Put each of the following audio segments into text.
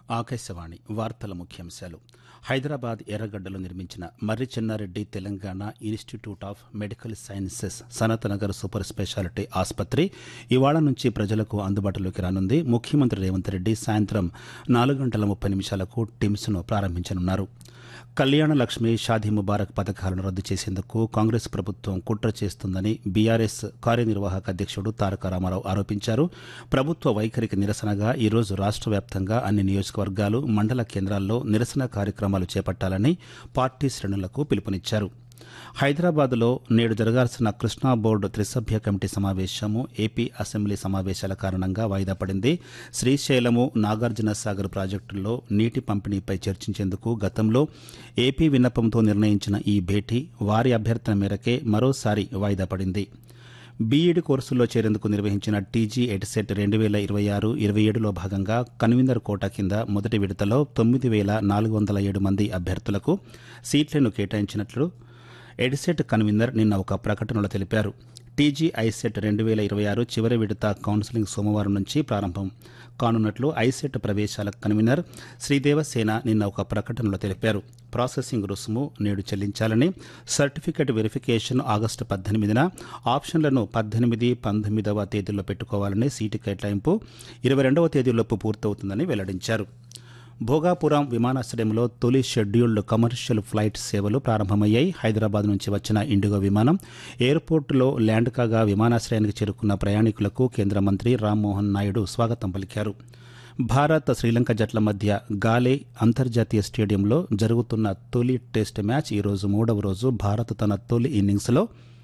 ఆకాశవాణి వార్తల ముఖ్యాంశాలు హైదరాబాద్ ఎర్రగడ్డలో నిర్మించిన Marri Chennareddy Telangana institute of medical sciences Sanathnagar super speciality ఆసుపత్రి ఇవాళ నుంచి ప్రజలకు అందుబాటులోకి రానుంది ముఖ్యమంత్రి రేవంత్ రెడ్డి సాయంత్రం నాలుగు గంటల ముప్పై నిమిషాలకు టిమ్స్ను ప్రారంభించనున్నారు కళ్యాణ లక్ష్మి షాదీ ముబారక్ పథకాలను రద్దు చేసేందుకు కాంగ్రెస్ ప్రభుత్వం కుట్ర చేస్తుందని బీఆర్ఎస్ కార్యనిర్వాహక అధ్యక్షుడు తారక రామారావు ఆరోపించారు ప్రభుత్వ వైఖరికి నిరసనగా ఈరోజు రాష్ట్ర వ్యాప్తంగా అన్ని నియోజకవర్గాలు మండల కేంద్రాల్లో నిరసన కార్యక్రమాలు చేపట్టాలని పార్టీ శ్రేణులకు పిలుపునిచ్చారు హైదరాబాద్లో నేడు జరగాల్సిన కృష్ణా బోర్డు త్రిసభ్య కమిటీ సమావేశము ఏపీ అసెంబ్లీ సమావేశాల కారణంగా వాయిదా పడింది శ్రీశైలము నాగార్జున సాగర్ ప్రాజెక్టుల్లో నీటి పంపిణీపై చర్చించేందుకు గతంలో ఏపీ విన్నపంతో నిర్ణయించిన ఈ భేటీ వారి అభ్యర్థన మేరకే మరోసారి వాయిదా పడింది బీఈడి కోర్సుల్లో చేరేందుకు నిర్వహించిన టీజీ ఎడ్సెట్ రెండు వేల ఇరవై ఆరు ఇరవై ఏడులో భాగంగా కన్వీనర్ కోటా కింద మొదటి విడతలో తొమ్మిది వేల నాలుగు వందల ఏడు మంది అభ్యర్థులకు సీట్లను కేటాయించినట్లు ఎడ్సెట్ కన్వీనర్ నిన్న ఒక ప్రకటనలో తెలిపారు టీజీ ఐసెట్ రెండు వేల ఇరవై ఆరు చివరి విడత కౌన్సిలింగ్ సోమవారం నుంచి ప్రారంభం కానున్నట్లు ఐసెట్ ప్రవేశాల కన్వీనర్ శ్రీదేవసేన నిన్న ఒక ప్రకటనలో తెలిపారు ప్రాసెసింగ్ రుసుము నేడు చెల్లించాలని సర్టిఫికెట్ వెరిఫికేషన్ ఆగస్టు పద్దెనిమిదిన ఆప్షన్లను పద్దెనిమిది పంతొమ్మిదవ తేదీల్లో పెట్టుకోవాలని సీటు కేటాయింపు ఇరవై రెండవ తేదీలోపు పూర్తవుతుందని వెల్లడించారు భోగాపురం విమానాశ్రయంలో తొలి షెడ్యూల్డ్ కమర్షియల్ ఫ్లైట్ సేవలు ప్రారంభమయ్యాయి హైదరాబాద్ నుంచి వచ్చిన ఇండిగో విమానం ఎయిర్పోర్టులో ల్యాండ్ కాగా విమానాశ్రయానికి చేరుకున్న ప్రయాణికులకు కేంద్ర మంత్రి రామ్మోహన్ నాయుడు స్వాగతం పలికారు భారత్ శ్రీలంక జట్ల మధ్య గాలే అంతర్జాతీయ స్టేడియంలో జరుగుతున్న తొలి టెస్ట్ మ్యాచ్ ఈరోజు మూడవ రోజు భారత్ తన తొలి ఇన్నింగ్స్లో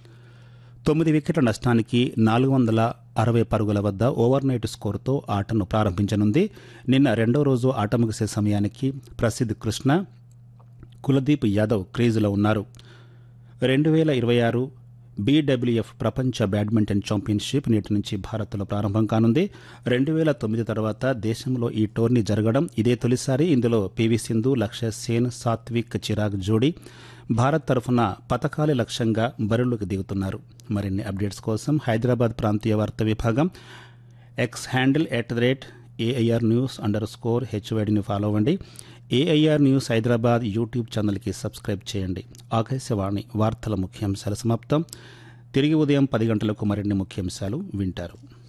తొమ్మిది వికెట్ల నష్టానికి నాలుగు వందల అరవై పరుగుల వద్ద ఓవర్ నైట్ స్కోరుతో ఆటను ప్రారంభించనుంది నిన్న రెండో రోజు ఆట ముగిసే సమయానికి ప్రసిద్ధ్ కృష్ణ కులదీప్ యాదవ్ క్రీజులో ఉన్నారు రెండు వేల ఇరవై ఆరు బీడబ్ల్యూఎఫ్ ప్రపంచ బ్యాడ్మింటన్ ఛాంపియన్షిప్ నేటి నుంచి భారత్లో ప్రారంభం కానుంది రెండు వేల తొమ్మిది తర్వాత దేశంలో ఈ టోర్నీ జరగడం ఇదే తొలిసారి ఇందులో పివి సింధు లక్ష్య సేన్ సాత్విక్ చిరాగ్ జోడీ భారత్ తరఫున పథకాలే లక్ష్యంగా బరిలోకి దిగుతున్నారు మరిన్ని అప్డేట్స్ కోసం హైదరాబాద్ ప్రాంతీయ వార్తా విభాగం X handle at the rate AIR news underscore స్కోర్ హెచ్వైడిని ఫాలో అవ్వండి ఏఐఆర్ న్యూస్ హైదరాబాద్ యూట్యూబ్ ఛానల్కి సబ్స్క్రైబ్ చేయండి ఆకాశవాణి వార్తల ముఖ్యాంశాల సమాప్తం తిరిగి ఉదయం పది గంటలకు మరిన్ని ముఖ్యాంశాలు వింటారు